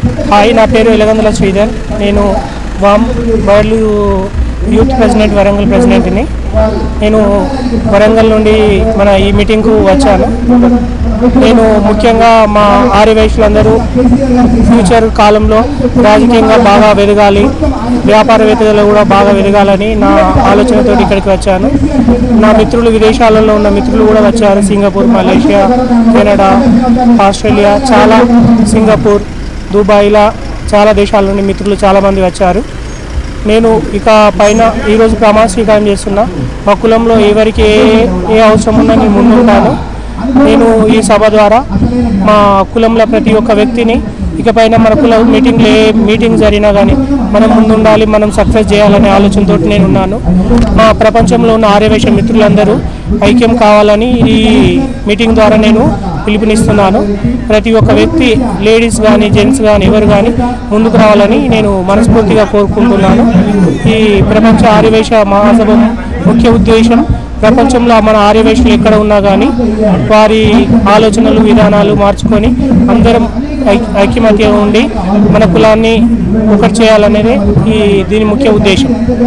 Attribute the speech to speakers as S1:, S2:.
S1: hi నా పేరు ఎలగందుల శ్రీధర్ నేను వామ్ బర్లు యూత్ ప్రెసిడెంట్ వరంగల్ ప్రెసిడెంట్ని నేను వరంగల్ నుండి మన ఈ మీటింగ్కు వచ్చాను నేను ముఖ్యంగా మా ఆర్యవైశ్యులందరూ ఫ్యూచర్ కాలంలో రాజకీయంగా బాగా వెదగాలి వ్యాపారవేత్తలు కూడా బాగా వెదగాలని నా ఆలోచనతో ఇక్కడికి వచ్చాను నా మిత్రులు విదేశాలలో ఉన్న మిత్రులు కూడా వచ్చారు సింగపూర్ మలేషియా కెనడా ఆస్ట్రేలియా చాలా సింగపూర్ దుబాయ్లా చాలా దేశాల నుండి మిత్రులు చాలామంది వచ్చారు నేను ఇక పైన ఈరోజు ప్రమాణ స్వీకారం చేస్తున్నా మా కులంలో ఎవరికి ఏ ఏ అవసరం ఉన్నా నేను ముందుంటాను నేను ఈ సభ ద్వారా మా కులంలో ప్రతి ఒక్క వ్యక్తిని ఇకపైన మన కుల మీటింగ్లు ఏ మీటింగ్ జరిగినా కానీ మనం ముందుండాలి మనం సక్సెస్ చేయాలనే ఆలోచనతో నేను ఉన్నాను మా ప్రపంచంలో ఉన్న ఆర్యవేశ మిత్రులందరూ ఐక్యం కావాలని ఈ మీటింగ్ ద్వారా నేను పిలుపునిస్తున్నాను ప్రతి ఒక్క వ్యక్తి లేడీస్ కానీ జెంట్స్ కానీ ఎవరు కానీ ముందుకు రావాలని నేను మనస్ఫూర్తిగా కోరుకుంటున్నాను ఈ ప్రపంచ ఆర్యవేశ మహాసభ ముఖ్య ఉద్దేశం ప్రపంచంలో మన ఆర్యవేశులు ఎక్కడ ఉన్నా కానీ వారి ఆలోచనలు విధానాలు మార్చుకొని అందరం ఐ- ఐక్యమత్యంగా ఉండి మన కులాన్ని ఒకటి చేయాలనేది ఈ దీని ముఖ్య ఉద్దేశం